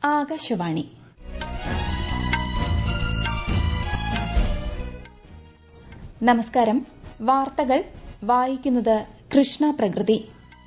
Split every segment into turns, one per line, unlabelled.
ആകാശവാണി നമസ്കാരം വാർത്തകൾ വായിക്കുന്നത് കൃഷ്ണ പ്രകൃതി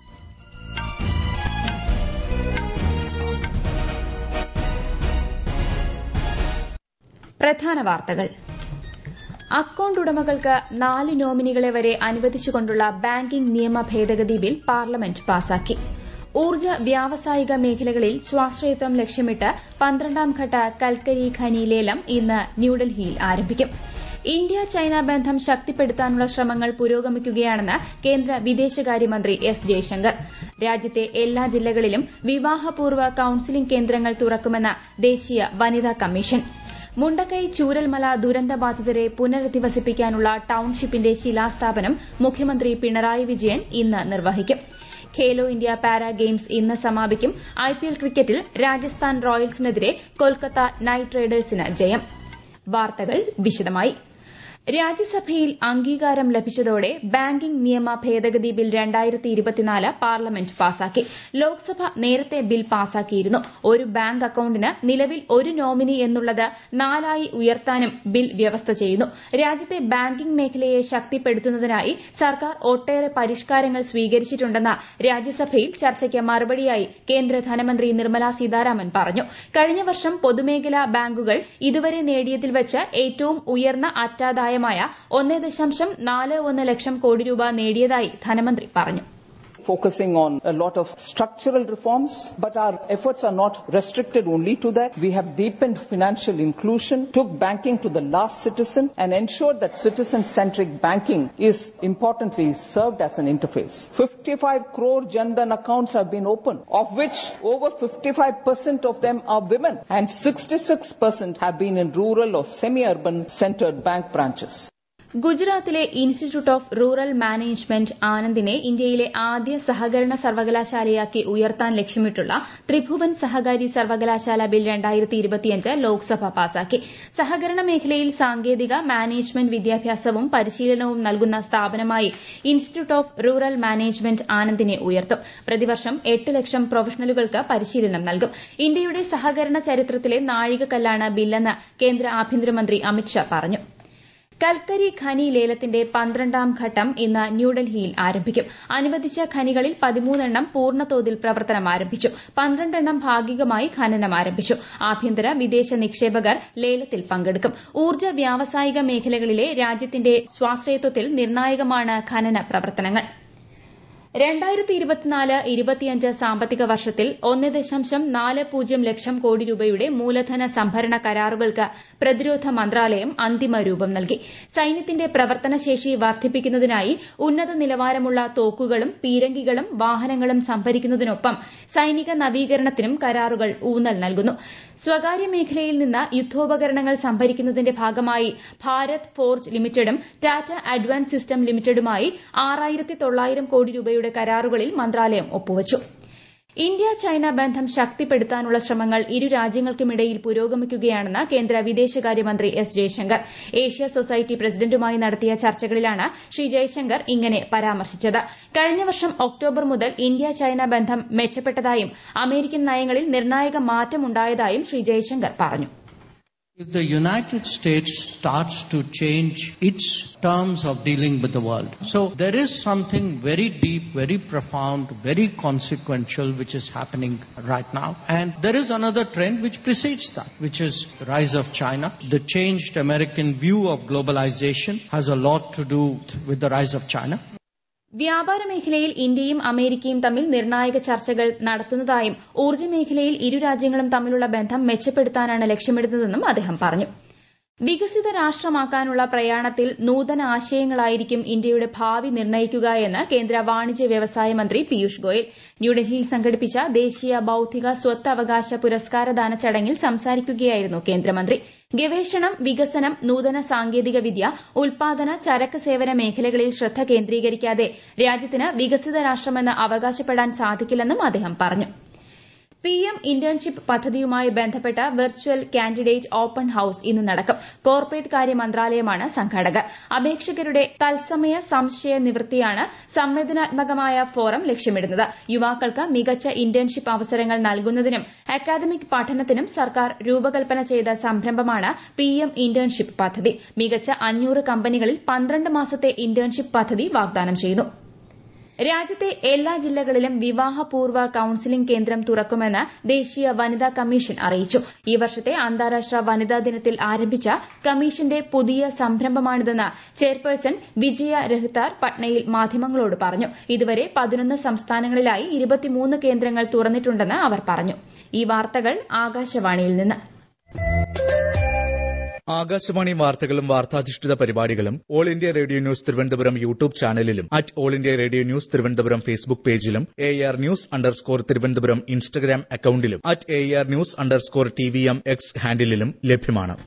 പ്രധാന വാർത്തകൾ അക്കൌണ്ട് ഉടമകൾക്ക് നാല് നോമിനികളെ വരെ അനുവദിച്ചുകൊണ്ടുള്ള ബാങ്കിംഗ് നിയമ ഭേദഗതി ബിൽ പാർലമെന്റ് പാസാക്കി ഊർജ്ജ വ്യാവസായിക മേഖലകളിൽ സ്വാശ്രയത്വം ലക്ഷ്യമിട്ട് പന്ത്രണ്ടാം ഘട്ട കൽക്കരി ഖനി ലേലം ഇന്ന് ന്യൂഡൽഹിയിൽ ആരംഭിക്കും ഇന്ത്യ ചൈന ബന്ധം ശക്തിപ്പെടുത്താനുള്ള ശ്രമങ്ങൾ പുരോഗമിക്കുകയാണെന്ന് കേന്ദ്ര വിദേശകാര്യമന്ത്രി എസ് ജയശങ്കർ രാജ്യത്തെ എല്ലാ ജില്ലകളിലും വിവാഹപൂർവ്വ കൌൺസിലിംഗ് കേന്ദ്രങ്ങൾ തുറക്കുമെന്ന് ദേശീയ വനിതാ കമ്മീഷൻ മുണ്ടക്കൈ ചൂരൽമല ദുരന്തബാധിതരെ പുനരധിവസിപ്പിക്കാനുള്ള ടൌൺഷിപ്പിന്റെ ശിലാസ്ഥാപനം മുഖ്യമന്ത്രി പിണറായി വിജയൻ ഇന്ന് നിർവഹിക്കും ഖേലോ ഇന്ത്യ പാരാ ഗെയിംസ് ഇന്ന് സമാപിക്കും ഐപിഎൽ ക്രിക്കറ്റിൽ രാജസ്ഥാൻ റോയൽസിനെതിരെ കൊൽക്കത്ത നൈറ്റ് റൈഡേഴ്സിന് ജയം വാർത്തകൾ വിശദമായി രാജ്യസഭയിൽ അംഗീകാരം ലഭിച്ചതോടെ ബാങ്കിംഗ് നിയമ ഭേദഗതി ബിൽ പാർലമെന്റ് പാസാക്കി ലോക്സഭ നേരത്തെ ബിൽ പാസാക്കിയിരുന്നു ഒരു ബാങ്ക് അക്കൌണ്ടിന് നിലവിൽ ഒരു നോമിനി എന്നുള്ളത് നാലായി ഉയർത്താനും ബിൽ വ്യവസ്ഥ ചെയ്യുന്നു രാജ്യത്തെ ബാങ്കിംഗ് മേഖലയെ ശക്തിപ്പെടുത്തുന്നതിനായി സർക്കാർ ഒട്ടേറെ പരിഷ്കാരങ്ങൾ സ്വീകരിച്ചിട്ടുണ്ടെന്ന് രാജ്യസഭയിൽ ചർച്ചയ്ക്ക് മറുപടിയായി കേന്ദ്ര ധനമന്ത്രി നിർമ്മല സീതാരാമൻ പറഞ്ഞു കഴിഞ്ഞ വർഷം പൊതുമേഖലാ ബാങ്കുകൾ ഇതുവരെ നേടിയതിൽ വെച്ച് ഏറ്റവും ഉയർന്ന അറ്റാദായ സഹായമായ ഒന്നേ ദശാംശം നാല് ഒന്ന് ലക്ഷം കോടി രൂപ നേടിയതായി ധനമന്ത്രി പറഞ്ഞു
focusing on a lot of structural reforms, but our efforts are not restricted only to that. We have deepened financial inclusion, took banking to the last citizen, and ensured that citizen-centric banking is importantly served as an interface. 55 crore Jandan accounts have been opened, of which over 55% of them are women, and 66% have been in rural or semi-urban centered bank branches.
ഗുജറാത്തിലെ Institute of Rural Management ആനന്ദിനെ ഇന്ത്യയിലെ ആദ്യ സഹകരണ സർവകലാശാലയാക്കി ഉയർത്താൻ ലക്ഷ്യമിട്ടുള്ള ത്രിഭുവൻ സഹകാരി സർവകലാശാല bill Lok Sabha പാസാക്കി സഹകരണ മേഖലയിൽ സാങ്കേതിക മാനേജ്മെന്റ് വിദ്യാഭ്യാസവും പരിശീലനവും നൽകുന്ന സ്ഥാപനമായി ഇൻസ്റ്റിറ്റ്യൂട്ട് ഓഫ് റൂറൽ മാനേജ്മെന്റ് ആനന്ദിനെ ഉയർത്തും പ്രതിവർഷം എട്ട് ലക്ഷം പ്രൊഫഷണലുകൾക്ക് പരിശീലനം നൽകും ഇന്ത്യയുടെ സഹകരണ ചരിത്രത്തിലെ നാഴികക്കല്ലാണ് ബില്ലെന്ന് കേന്ദ്ര ആഭ്യന്തരമന്ത്രി അമിത്ഷാ പറഞ്ഞു കൽക്കരി ഖനി ലേലത്തിന്റെ പന്ത്രണ്ടാം ഘട്ടം ഇന്ന് ന്യൂഡൽഹിയിൽ ആരംഭിക്കും അനുവദിച്ച ഖനികളിൽ പതിമൂന്നെണ്ണം പൂർണ്ണതോതിൽ പ്രവർത്തനം ആരംഭിച്ചു പന്ത്രണ്ടെണ്ണം ഭാഗികമായി ഖനനം ആരംഭിച്ചു ആഭ്യന്തര വിദേശ നിക്ഷേപകർ ലേലത്തിൽ പങ്കെടുക്കും ഊർജ്ജ വ്യാവസായിക മേഖലകളിലെ രാജ്യത്തിന്റെ സ്വാശ്രയത്വത്തിൽ നിർണായകമാണ് ഖനന പ്രവർത്തനങ്ങൾ രണ്ടായിരത്തി ഇരുപത്തിനാല് ഇരുപത്തിയഞ്ച് സാമ്പത്തിക വർഷത്തിൽ ഒന്ന് ദശാംശം നാല് പൂജ്യം ലക്ഷം കോടി രൂപയുടെ മൂലധന സംഭരണ കരാറുകൾക്ക് പ്രതിരോധ മന്ത്രാലയം അന്തിമ രൂപം നൽകി സൈന്യത്തിന്റെ പ്രവർത്തനശേഷി വർദ്ധിപ്പിക്കുന്നതിനായി ഉന്നത നിലവാരമുള്ള തോക്കുകളും പീരങ്കികളും വാഹനങ്ങളും സംഭരിക്കുന്നതിനൊപ്പം സൈനിക നവീകരണത്തിനും കരാറുകൾ ഊന്നൽ നൽകുന്നു സ്വകാര്യ മേഖലയിൽ നിന്ന് യുദ്ധോപകരണങ്ങൾ സംഭരിക്കുന്നതിന്റെ ഭാഗമായി ഭാരത് ഫോർജ് ലിമിറ്റഡും ടാറ്റ അഡ്വാൻസ് സിസ്റ്റം ലിമിറ്റഡുമായി ആറായിരത്തി തൊള്ളായിരം കോടി രൂപയുടെ കരാറുകളിൽ മന്ത്രാലയം ഒപ്പുവച്ചു ഇന്ത്യ ചൈന ബന്ധം ശക്തിപ്പെടുത്താനുള്ള ശ്രമങ്ങൾ ഇരു രാജ്യങ്ങൾക്കുമിടയിൽ പുരോഗമിക്കുകയാണെന്ന് കേന്ദ്ര വിദേശകാര്യമന്ത്രി എസ് ജയശങ്കർ ഏഷ്യ സൊസൈറ്റി പ്രസിഡന്റുമായി നടത്തിയ ചർച്ചകളിലാണ് ശ്രീ ജയശങ്കർ ഇങ്ങനെ പരാമർശിച്ചത് കഴിഞ്ഞ വർഷം ഒക്ടോബർ മുതൽ ഇന്ത്യ ചൈന ബന്ധം മെച്ചപ്പെട്ടതായും അമേരിക്കൻ നയങ്ങളിൽ നിർണായക മാറ്റമുണ്ടായതായും ശ്രീ ജയശങ്കർ പറഞ്ഞു
If the United States starts to change its terms of dealing with the world, so there is something very deep, very profound, very consequential which is happening right now. And there is another trend which precedes that, which is the rise of China. The changed American view of globalization has a lot to do with the rise of China.
വ്യാപാര മേഖലയിൽ ഇന്ത്യയും അമേരിക്കയും തമ്മിൽ നിർണായക ചർച്ചകൾ നടത്തുന്നതായും ഊർജ്ജ മേഖലയിൽ ഇരു രാജ്യങ്ങളും തമ്മിലുള്ള ബന്ധം മെച്ചപ്പെടുത്താനാണ് ലക്ഷ്യമിടുന്നതെന്നും അദ്ദേഹം പറഞ്ഞു വികസിത രാഷ്ട്രമാക്കാനുള്ള പ്രയാണത്തിൽ നൂതന ആശയങ്ങളായിരിക്കും ഇന്ത്യയുടെ ഭാവി നിർണ്ണയിക്കുക എന്ന് കേന്ദ്ര വാണിജ്യ വ്യവസായ മന്ത്രി പീയൂഷ് ഗോയൽ ന്യൂഡൽഹിയിൽ സംഘടിപ്പിച്ച ദേശീയ ബൌദ്ധിക സ്വത്തവകാശ പുരസ്കാരദാന ചടങ്ങിൽ സംസാരിക്കുകയായിരുന്നു കേന്ദ്രമന്ത്രി ഗവേഷണം വികസനം നൂതന സാങ്കേതിക വിദ്യ ഉൽപാദന ചരക്ക് സേവന മേഖലകളിൽ ശ്രദ്ധ കേന്ദ്രീകരിക്കാതെ രാജ്യത്തിന് വികസിത രാഷ്ട്രമെന്ന് അവകാശപ്പെടാൻ സാധിക്കില്ലെന്നും അദ്ദേഹം പറഞ്ഞു പി എം ഇന്റേൺഷിപ്പ് പദ്ധതിയുമായി ബന്ധപ്പെട്ട വെർച്വൽ കാൻഡിഡേറ്റ് ഓപ്പൺ ഹൌസ് ഇന്ന് നടക്കും കോർപ്പറേറ്റ് കാര്യ മന്ത്രാലയമാണ് സംഘാടകർ അപേക്ഷകരുടെ തത്സമയ സംശയ നിവൃത്തിയാണ് സംവേദനാത്മകമായ ഫോറം ലക്ഷ്യമിടുന്നത് യുവാക്കൾക്ക് മികച്ച ഇന്റേൺഷിപ്പ് അവസരങ്ങൾ നൽകുന്നതിനും അക്കാദമിക് പഠനത്തിനും സർക്കാർ രൂപകൽപ്പന ചെയ്ത സംരംഭമാണ് പി എം ഇന്റേൺഷിപ്പ് പദ്ധതി മികച്ച അഞ്ഞൂറ് കമ്പനികളിൽ പന്ത്രണ്ട് മാസത്തെ ഇന്റേൺഷിപ്പ് പദ്ധതി വാഗ്ദാനം ചെയ്യുന്നു രാജ്യത്തെ എല്ലാ ജില്ലകളിലും വിവാഹപൂർവ്വ കൌൺസിലിംഗ് കേന്ദ്രം തുറക്കുമെന്ന് ദേശീയ വനിതാ കമ്മീഷൻ അറിയിച്ചു ഈ വർഷത്തെ അന്താരാഷ്ട്ര വനിതാ ദിനത്തിൽ ആരംഭിച്ച കമ്മീഷന്റെ പുതിയ സംരംഭമാണിതെന്ന് ചെയർപേഴ്സൺ വിജയ രഹ്താർ പട്നയിൽ മാധ്യമങ്ങളോട് പറഞ്ഞു ഇതുവരെ പതിനൊന്ന് സംസ്ഥാനങ്ങളിലായി ഇരുപത്തിമൂന്ന് കേന്ദ്രങ്ങൾ തുറന്നിട്ടുണ്ടെന്ന് അവർ പറഞ്ഞു ഈ വാർത്തകൾ ആകാശവാണിയിൽ നിന്ന്
ആകാശവാണി വാർത്തകളും വാർത്താധിഷ്ഠിത പരിപാടികളും All India Radio news Thiruvananthapuram YouTube ചാനലിലും at All India Radio news Thiruvananthapuram Facebook പേജിലും A R news underscore Thiruvananthapuram Instagram അക്കൌണ്ടിലും at A R news underscore T V M X ഹാൻഡിലും ലഭ്യമാണ്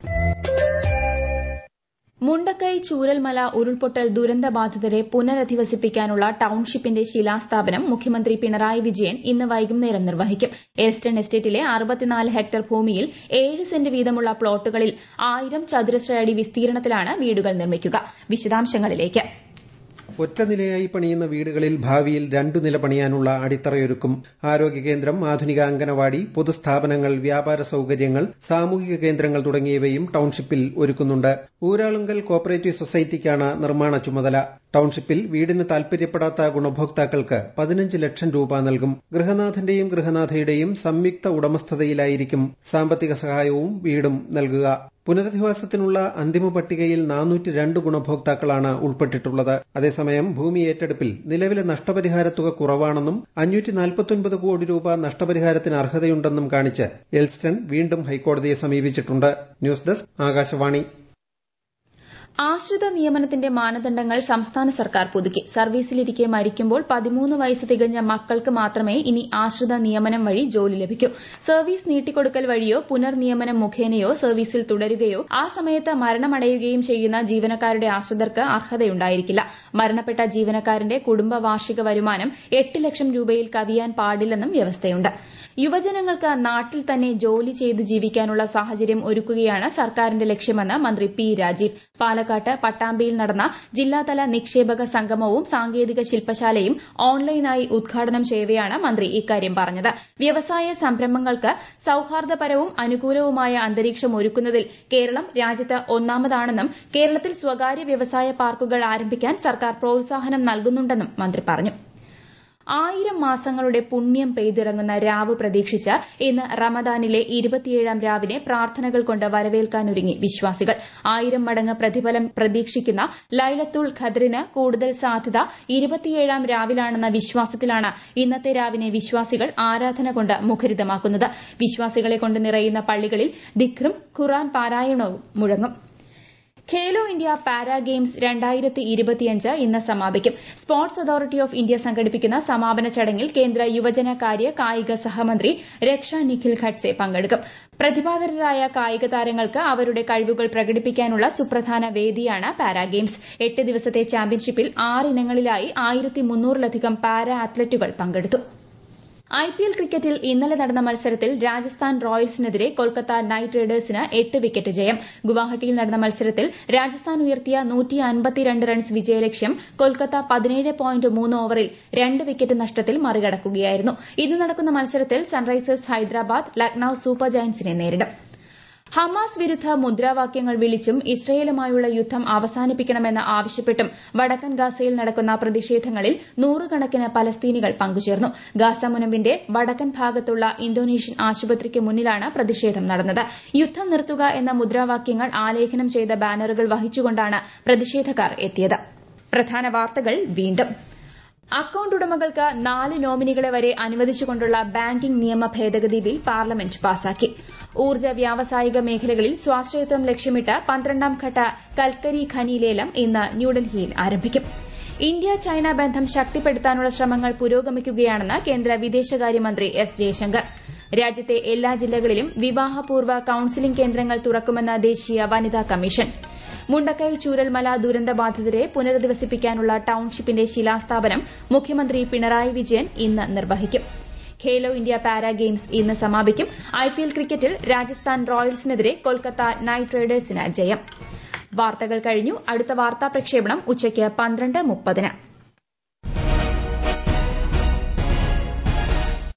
മുണ്ടക്കൈ ചൂരൽമല ഉരുൾപൊട്ടൽ ദുരന്തബാധിതരെ പുനരധിവസിപ്പിക്കാനുള്ള ടൌൺഷിപ്പിന്റെ ശിലാസ്ഥാപനം മുഖ്യമന്ത്രി പിണറായി വിജയൻ ഇന്ന് വൈകുന്നേരം നിർവഹിക്കും ഏസ്റ്റേൺ എസ്റ്റേറ്റിലെ അറുപത്തിനാല് ഹെക്ടർ ഭൂമിയിൽ ഏഴ് സെന്റ് വീതമുള്ള പ്ലോട്ടുകളിൽ ആയിരം ചതുരശ്ര അടി വിസ്തീർണത്തിലാണ് വീടുകൾ നിർമ്മിക്കുക വിശദാംശങ്ങളിലേക്ക്
ഒറ്റ നിലയായി പണിയുന്ന വീടുകളിൽ ഭാവിയിൽ രണ്ടു നില പണിയാനുള്ള അടിത്തറയൊരുക്കും ആരോഗ്യ കേന്ദ്രം ആധുനിക അംഗനവാടി പൊതുസ്ഥാപനങ്ങൾ വ്യാപാര സൌകര്യങ്ങൾ സാമൂഹിക കേന്ദ്രങ്ങൾ തുടങ്ങിയവയും ടൌൺഷിപ്പിൽ ഒരുക്കുന്നുണ്ട് ഊരാളുങ്കൽ കോപ്പറേറ്റീവ് സൊസൈറ്റിക്കാണ് നിർമ്മാണ ചുമതല ടൌൺഷിപ്പിൽ വീടിന് താൽപര്യപ്പെടാത്ത ഗുണഭോക്താക്കൾക്ക് പതിനഞ്ച് ലക്ഷം രൂപ നൽകും ഗൃഹനാഥന്റെയും ഗൃഹനാഥയുടെയും സംയുക്ത ഉടമസ്ഥതയിലായിരിക്കും സാമ്പത്തിക സഹായവും വീടും നൽകുക പുനരധിവാസത്തിനുള്ള അന്തിമ പട്ടികയിൽ നാനൂറ്റി രണ്ട് ഗുണഭോക്താക്കളാണ് ഉൾപ്പെട്ടിട്ടുള്ളത് അതേസമയം ഭൂമി ഏറ്റെടുപ്പിൽ നിലവിലെ നഷ്ടപരിഹാര തുക കുറവാണെന്നും അഞ്ഞൂറ്റി നാൽപ്പത്തൊൻപത് കോടി രൂപ നഷ്ടപരിഹാരത്തിന് അർഹതയുണ്ടെന്നും കാണിച്ച് എൽസ്റ്റൺ വീണ്ടും ഹൈക്കോടതിയെ സമീപിച്ചിട്ടുണ്ട് ന്യൂസ് ഡെസ്ക് ആകാശവാണി
ആശ്രിത നിയമനത്തിന്റെ മാനദണ്ഡങ്ങൾ സംസ്ഥാന സർക്കാർ പുതുക്കി സർവീസിലിരിക്കെ മരിക്കുമ്പോൾ പതിമൂന്ന് വയസ്സ് തികഞ്ഞ മക്കൾക്ക് മാത്രമേ ഇനി ആശ്രിത നിയമനം വഴി ജോലി ലഭിക്കൂ സർവീസ് നീട്ടിക്കൊടുക്കൽ വഴിയോ പുനർനിയമനം മുഖേനയോ സർവീസിൽ തുടരുകയോ ആ സമയത്ത് മരണമടയുകയും ചെയ്യുന്ന ജീവനക്കാരുടെ ആശ്രിതർക്ക് അർഹതയുണ്ടായിരിക്കില്ല മരണപ്പെട്ട ജീവനക്കാരന്റെ കുടുംബ വാർഷിക വരുമാനം എട്ട് ലക്ഷം രൂപയിൽ കവിയാൻ പാടില്ലെന്നും വ്യവസ്ഥയുണ്ട് യുവജനങ്ങൾക്ക് നാട്ടിൽ തന്നെ ജോലി ചെയ്ത് ജീവിക്കാനുള്ള സാഹചര്യം ഒരുക്കുകയാണ് സർക്കാരിന്റെ ലക്ഷ്യമെന്ന് മന്ത്രി പി രാജീവ് പാലക്കാട്ട് പട്ടാമ്പിയിൽ നടന്ന ജില്ലാതല നിക്ഷേപക സംഗമവും സാങ്കേതിക ശില്പശാലയും ഓൺലൈനായി ഉദ്ഘാടനം ചെയ്യവെയാണ് മന്ത്രി ഇക്കാര്യം പറഞ്ഞത് വ്യവസായ സംരംഭങ്ങൾക്ക് സൌഹാർദ്ദപരവും അനുകൂലവുമായ അന്തരീക്ഷം ഒരുക്കുന്നതിൽ കേരളം രാജ്യത്ത് ഒന്നാമതാണെന്നും കേരളത്തിൽ സ്വകാര്യ വ്യവസായ പാർക്കുകൾ ആരംഭിക്കാൻ സർക്കാർ പ്രോത്സാഹനം നൽകുന്നുണ്ടെന്നും മന്ത്രി പറഞ്ഞു ആയിരം മാസങ്ങളുടെ പുണ്യം പെയ്തിറങ്ങുന്ന രാവ് പ്രതീക്ഷിച്ച് ഇന്ന് റമദാനിലെ ഇരുപത്തിയേഴാം രാവിനെ പ്രാർത്ഥനകൾ കൊണ്ട് വരവേൽക്കാനൊരുങ്ങി വിശ്വാസികൾ ആയിരം മടങ്ങ് പ്രതിഫലം പ്രതീക്ഷിക്കുന്ന ലൈലത്തുൽ ഖദ്റിന് കൂടുതൽ സാധ്യത ഇരുപത്തിയേഴാം രാവിലാണെന്ന വിശ്വാസത്തിലാണ് ഇന്നത്തെ രാവിനെ വിശ്വാസികൾ ആരാധന കൊണ്ട് മുഖരിതമാക്കുന്നത് വിശ്വാസികളെ കൊണ്ട് നിറയുന്ന പള്ളികളിൽ ദിഖ്റും ഖുറാൻ പാരായണവും മുഴങ്ങും ഖേലോ ഇന്ത്യ പാരാ ഗെയിംസ് രണ്ടായിരത്തി ഇരുപത്തിയഞ്ച് ഇന്ന് സമാപിക്കും സ്പോർട്സ് അതോറിറ്റി ഓഫ് ഇന്ത്യ സംഘടിപ്പിക്കുന്ന സമാപന ചടങ്ങിൽ കേന്ദ്ര യുവജന കാര്യ കായിക സഹമന്ത്രി രക്ഷ നിഖിൽ ഖഡ്സെ പങ്കെടുക്കും പ്രതിഭാധരരായ കായിക താരങ്ങൾക്ക് അവരുടെ കഴിവുകൾ പ്രകടിപ്പിക്കാനുള്ള സുപ്രധാന വേദിയാണ് പാരാ ഗെയിംസ് എട്ട് ദിവസത്തെ ചാമ്പ്യൻഷിപ്പിൽ ആറ് ഇനങ്ങളിലായി ആയിരത്തി മുന്നൂറിലധികം പാരാ അത്ലറ്റുകൾ പങ്കെടുത്തു ഐപിഎൽ ക്രിക്കറ്റിൽ ഇന്നലെ നടന്ന മത്സരത്തിൽ രാജസ്ഥാൻ റോയൽസിനെതിരെ കൊൽക്കത്ത നൈറ്റ് റൈഡേഴ്സിന് എട്ട് വിക്കറ്റ് ജയം ഗുവാഹട്ടിയിൽ നടന്ന മത്സരത്തിൽ രാജസ്ഥാൻ ഉയർത്തിയ റൺസ് വിജയലക്ഷ്യം കൊൽക്കത്ത പതിനേഴ് പോയിന്റ് മൂന്ന് ഓവറിൽ രണ്ട് വിക്കറ്റ് നഷ്ടത്തിൽ മറികടക്കുകയായിരുന്നു ഇന്ന് നടക്കുന്ന മത്സരത്തിൽ സൺറൈസേഴ്സ് ഹൈദരാബാദ് ലക്നൌ സൂപ്പർ ജയന്റ്സിനെ നേരിടും ഹമാസ് വിരുദ്ധ മുദ്രാവാക്യങ്ങൾ വിളിച്ചും ഇസ്രയേലുമായുള്ള യുദ്ധം അവസാനിപ്പിക്കണമെന്ന് ആവശ്യപ്പെട്ടും വടക്കൻ ഗാസയിൽ നടക്കുന്ന പ്രതിഷേധങ്ങളിൽ നൂറുകണക്കിന് പലസ്തീനികൾ പങ്കുചേർന്നു ഗാസ മുനമ്പിന്റെ വടക്കൻ ഭാഗത്തുള്ള ഇന്തോനേഷ്യൻ ആശുപത്രിക്ക് മുന്നിലാണ് പ്രതിഷേധം നടന്നത് യുദ്ധം നിർത്തുക എന്ന മുദ്രാവാക്യങ്ങൾ ആലേഖനം ചെയ്ത ബാനറുകൾ വഹിച്ചുകൊണ്ടാണ് പ്രതിഷേധക്കാർ എത്തിയത് പ്രധാന വാർത്തകൾ വീണ്ടും അക്കൌണ്ട് ഉടമകൾക്ക് നാല് നോമിനികളെ വരെ അനുവദിച്ചുകൊണ്ടുള്ള ബാങ്കിംഗ് നിയമ ഭേദഗതി ബിൽ പാർലമെന്റ് പാസാക്കി ഊർജ്ജ വ്യാവസായിക മേഖലകളിൽ സ്വാശ്രയത്വം ലക്ഷ്യമിട്ട് പന്ത്രണ്ടാം ഘട്ട കൽക്കരി ഖനി ലേലം ഇന്ന് ന്യൂഡൽഹിയിൽ ആരംഭിക്കും ഇന്ത്യ ചൈന ബന്ധം ശക്തിപ്പെടുത്താനുള്ള ശ്രമങ്ങൾ പുരോഗമിക്കുകയാണെന്ന് കേന്ദ്ര വിദേശകാര്യമന്ത്രി എസ് ജയശങ്കർ രാജ്യത്തെ എല്ലാ ജില്ലകളിലും വിവാഹപൂർവ്വ കൌൺസിലിംഗ് കേന്ദ്രങ്ങൾ തുറക്കുമെന്ന് ദേശീയ വനിതാ കമ്മീഷൻ മുണ്ടക്കൈ ചൂരൽമല ദുരന്തബാധിതരെ പുനരധിവസിപ്പിക്കാനുള്ള ടൌൺഷിപ്പിന്റെ ശിലാസ്ഥാപനം മുഖ്യമന്ത്രി പിണറായി വിജയൻ ഇന്ന് നിർവഹിക്കും ഖേലോ ഇന്ത്യ പാരാ ഗെയിംസ് ഇന്ന് സമാപിക്കും ഐപിഎൽ ക്രിക്കറ്റിൽ രാജസ്ഥാൻ റോയൽസിനെതിരെ കൊൽക്കത്ത നൈറ്റ് റൈഡേഴ്സിന് ജയം വാർത്തകൾ കഴിഞ്ഞു അടുത്ത വാർത്താ പ്രക്ഷേപണം ഉച്ചയ്ക്ക് പന്ത്രണ്ട് മുപ്പതിന്